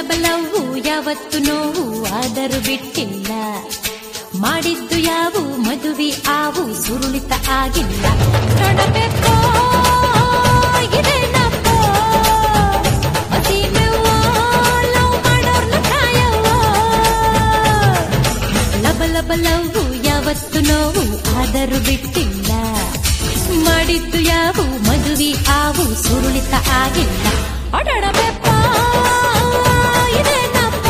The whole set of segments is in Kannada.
ಲಬಲವು ಯಾವತ್ತು ನೋವು ಆದರೂ ಬಿಟ್ಟಿಲ್ಲ ಮಾಡಿದ್ದು ಯಾವು ಮದುವೆ ಆವು ಸುರುಳಿತ ಆಗಿಲ್ಲ ನೋಡಬೇಕು ಇದೇನಪ್ಪೋ? ಮಸೀಮೆವ್ವ, ಲವ್ ಮಾಡೋರ್ನ ಕಾಯವ್ವ. ಲಬ ಲಬ ಲವ್ವು ಯಾವತ್ತು ನೋವು ಆದರೂ ಬಿಟ್ಟಿಲ್ಲ ಮಾಡಿದ್ದು ಯಾವು ಮದುವೆ ಆವು ಸುರುಳಿತ ಆಗಿಲ್ಲ ಅಡಡಬೇಪ್ಪ ಇದೇನಪ್ಪ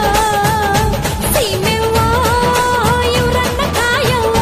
ಸೀಮೆವ್ವ ಇವ್ರನ್ನ ಕಾಯವ್ವ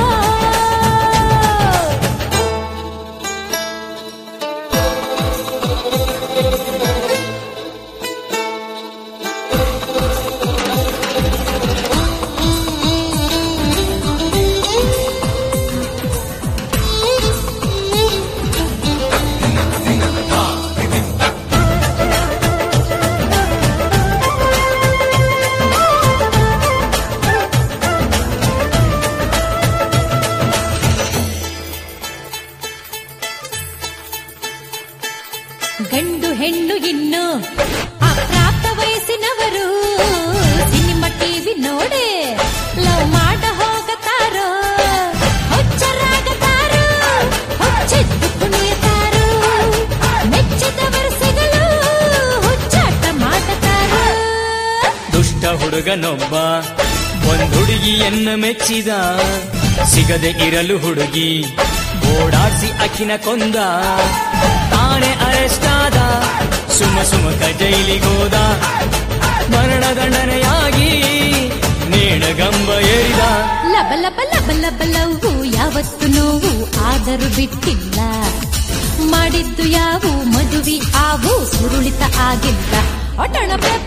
ಗಂಡು ಹೆಣ್ಣು ಇನ್ನು ಅಪ್ರಾಪ್ತ ವಯಸ್ಸಿನವರು ಸಿನಿಮಾ ಟಿವಿ ನೋಡಿ ಲವ್ ಮಾಡ ಹೋಗತಾರೋ ಹುಚ್ಚರಾಗತಾರೋ ಹುಚ್ಚಿದ್ದು ಕುಣಿಯತಾರೋ ಮೆಚ್ಚಿದವರು ಸಿಗಲು ಹುಚ್ಚಾಟ ಮಾಡತಾರೋ ದುಷ್ಟ ಹುಡುಗನೊಬ್ಬ ಒಂದ್ ಹುಡುಗಿಯನ್ನ ಮೆಚ್ಚಿದ ಸಿಗದೆ ಇರಲು ಹುಡುಗಿ ಓಡಾಡ್ಸಿ ಅಕ್ಕಿನ ಕೊಂದ ತಾನೇ ಅರೆಸ್ಟ್ ಆದ ಸುಮ ಸುಮಕ ಜೈಲಿಗೋದ ಮರಣ ದಂಡನೆಯಾಗಿ ನೇಣಗಂಬ ಏರಿದ ಲಬ ಲಬ ಲಬ ಲಬ ಲವ್ವು ಯಾವತ್ತು ನೋವು ಆದರೂ ಬಿಟ್ಟಿಲ್ಲ ಮಾಡಿದ್ದು ಯಾವು ಮದುವೆ ಆವು ಸುರುಳಿತ ಆಗಿಲ್ಲ ಒಟಣಪ್ಪ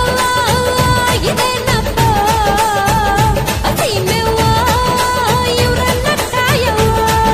ಇದೇನಪ್ಪ ಸೀಮೆವ್ವ ಇವ್ರನ್ನ ಕಾಯವ್ವ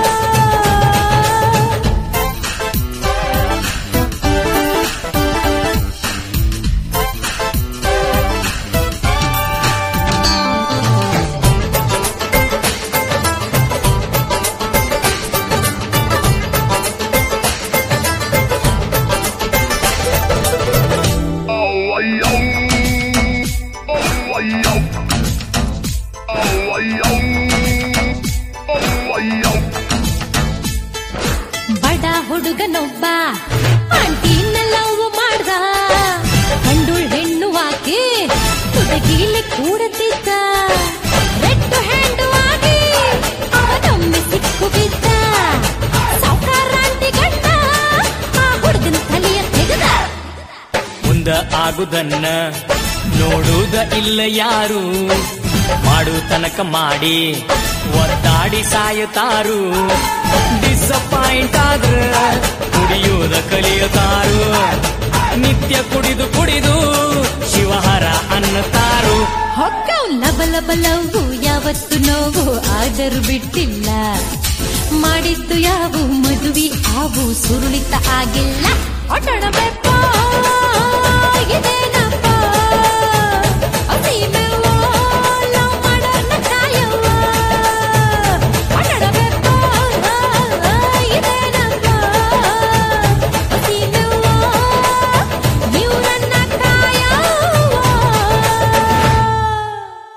ಬಡ ಹುಡುಗನೊಬ್ಬ ಆಂಟಿನ ಲವ್ ಮಾಡ್ದ ಗಂಡುಳ್ ಹೆಣ್ಣು ಆಕೆ ಹುಡುಗಿಲಿ ಕೂಡತಿದ್ದ ರೆಡ್ ಹ್ಯಾಂಡ್ ಆಗಿ ಅವನೊಮ್ಮೆ ಸಿಕ್ಕು ಬಿದ್ದ ಸಾವ್ಕಾರ ಆಂಟಿ ಗಂಡ ಆ ಹುಡುಗನ ತಲೆಯ ತೆಗೆದ ಮುಂದ ಆಗುದನ್ನ ನೋಡುವುದ ಇಲ್ಲ ಯಾರು ಮಾಡು ತನಕ ಮಾಡಿ ಒದ್ದಾಡಿ ಸಾಯುತ್ತಾರು ಡಿಸಪಾಯಿಂಟ್ ಆದ್ರ ಕುಡಿಯುವುದ ಕಲಿಯುತ್ತಾರು ನಿತ್ಯ ಕುಡಿದು ಕುಡಿದು ಶಿವಹರ ಅನ್ನತಾರು ಹೊಕ್ಕವ್ ಲಬ ಲಬ ಲವ್ವು ಯಾವತ್ತು ನೋವು ಆದರೂ ಬಿಟ್ಟಿಲ್ಲ ಮಾಡಿದ್ದು ಯಾವು ಮದುವೆ ಆವು ಸುರುಳಿತ ಆಗಿಲ್ಲ ಒಟಣಬೇಕ ಇದೇನ